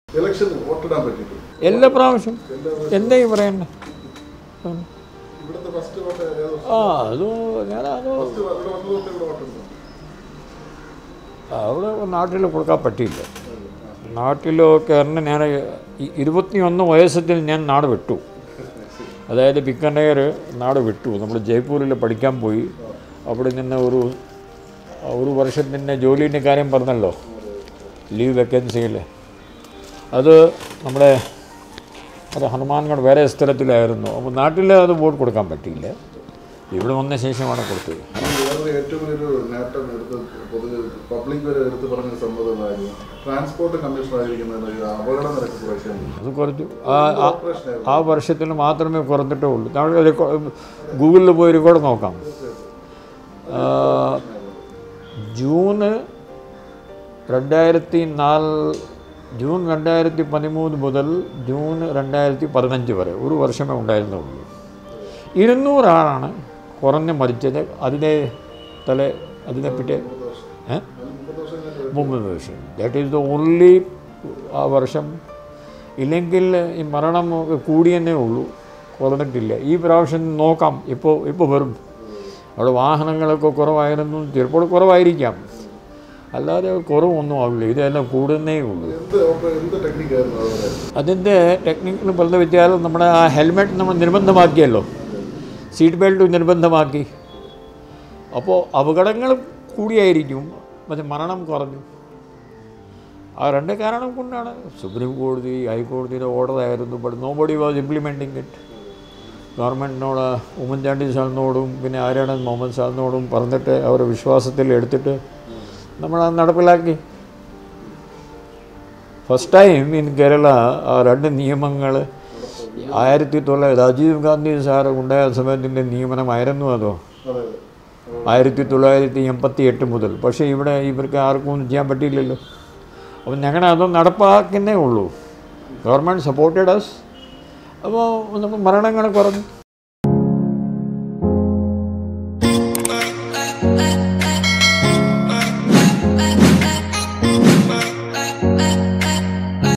ഇലക്ഷന് വോട്ടിടാൻ പറ്റിയിട്ടുണ്ട് എല്ലാ പ്രാവശ്യം എന്താ ഈ പറയണ്ടേ ഇവിടുത്തെ ഫസ്റ്റ് വോട്ട് ഏത് വർഷം? ആ അത് ഞാനത് ഫസ്റ്റ് വ- ഇവിടെ വന്നു തൊട്ട് ഇവിടെ വോട്ടുണ്ട് അവിടെ നാട്ടിൽ കൊടുക്കാൻ പറ്റിയില്ല നാട്ടിലൊക്കെ കാരണം ഞാൻ ഇ- ഇരുപത്തിയൊന്ന് വയസ്സത്തിൽ ഞാൻ നാട് വിട്ടു അതായത് ബിക്കനേർ നാട് വിട്ടു നമ്മൾ ജയ്പൂരിൽ പഠിക്കാൻ പോയി അവിടെ നിന്ന് ഒരു ഒരു വർഷത്തിൻ്റെ ജോലീൻ്റെ കാര്യം പറഞ്ഞല്ലോ ലീവ് വേക്കൻസിയിൽ അത് നമ്മുടെ അത് ഹനുമാൻഗഡ് വേറെ സ്ഥലത്തിലായിരുന്നു അപ്പോൾ നാട്ടിൽ അത് വോട്ട് കൊടുക്കാൻ പറ്റിയില്ല ഇവിടെ വന്ന ശേഷമാണ് കൊടുത്തത് ഈ വേറൊരു ഏറ്റവും വലിയൊരു നേട്ടം എടുത്ത് പൊതുവെ പബ്ലിക് വരെ എടുത്ത് പറഞ്ഞ സംഭവമായിരുന്നു ട്രാൻസ്പോർട്ട് കമ്മീഷണർ ആയിരിക്കുന്നതിന് ഒരു അപകട നിരക്ക് കുറയ്ക്കാൻ അത് കുറച്ചു ആ ആ- ഓപ്പറേഷൻ ആ വർഷത്തിൽ മാത്രമേ കുറഞ്ഞിട്ടേ ഉള്ളൂ നമ്മൾ റെക്കോ- ഗൂഗിളിൽ പോയി റെക്കോർഡ് നോക്കാം ആ, ജൂണ് രണ്ടായിരത്തി നാല് ജൂൺ രണ്ടായിരത്തി പതിമൂന്ന് മുതൽ ജൂൺ രണ്ടായിരത്തി പതിനഞ്ച് വരെ ഒരു വർഷമേ ഉണ്ടായിരുന്നുള്ളൂ ഇരുന്നൂറാളാണ് കുറഞ്ഞ് മരിച്ചത് അതിനെ തല അതിനെപ്പറ്റി ഏ മുപ്പത് വർഷം കഴിഞ്ഞ് മുമ്പ് വർഷം ദാറ്റ് ഈസ് ദ ഓൺലി ആ വർഷം ഇല്ലെങ്കിൽ ഈ മരണം കൂടിയെന്നേ ഉള്ളൂ കുറഞ്ഞിട്ടില്ല ഈ പ്രാവശ്യം നോക്കാം ഇപ്പോൾ ഇപ്പോൾ വരും അവിടെ വാഹനങ്ങളൊക്കെ കുറവായിരുന്നു ചിലപ്പോൾ കുറവായിരിക്കാം അല്ലാതെ കുറവൊന്നും ആവില്ല ഇതെല്ലാം കൂടുന്നേ ഉള്ളൂ എന്ത് ഓപ്പ- എന്ത് ടെക്നിക്കായിരുന്നു അതുവരെ അതിൻ്റെ ടെക്നിക്കൽ പറഞ്ഞു വെച്ചാൽ നമ്മുടെ ആ ഹെൽമെറ്റ് നമ്മൾ നിർബന്ധമാക്കിയല്ലോ സീറ്റ് ബെൽറ്റ് നിർബന്ധമാക്കി അപ്പോൾ അപകടങ്ങൾ കൂടിയായിരിക്കും പക്ഷെ മരണം കുറഞ്ഞു ആ രണ്ട് കാരണം കൊണ്ടാണ് സുപ്രീം കോടതി ഹൈക്കോടതിയുടെ ഓർഡർ ആയിരുന്നു but nobody was implementing it ഗവൺമെൻറ്റിനോട് ഉമ്മൻചാണ്ടി സാറിനോടും പിന്നെ ആര്യാടൻ മുഹമ്മദ് സാറിനോടും പറഞ്ഞിട്ട് അവരുടെ വിശ്വാസത്തിൽ എടുത്തിട്ട് നമ്മളത് നടപ്പിലാക്കി ഫസ്റ്റ് ടൈം ഇൻ കേരള ആ രണ്ട് നിയമങ്ങൾ ആയിരത്തി തൊള്ളായിരത്തി രാജീവ് ഗാന്ധി സാർ ഉണ്ടായ സമയത്തിൻ്റെ നിയമനമായിരുന്നു അതോ അതെ ആയിരത്തി തൊള്ളായിരത്തി എൺപത്തി എട്ട് മുതൽ പക്ഷേ ഇവിടെ ഇവർക്ക് ആർക്കും ഒന്നും ചെയ്യാൻ പറ്റിയില്ലല്ലോ അപ്പം ഞങ്ങൾ അത് നടപ്പാക്കുന്നേ ഉള്ളൂ ഗവൺമെൻറ് സപ്പോർട്ടഡ് അസ് അപ്പോൾ നമ്മൾ മരണങ്ങൾ കുറഞ്ഞു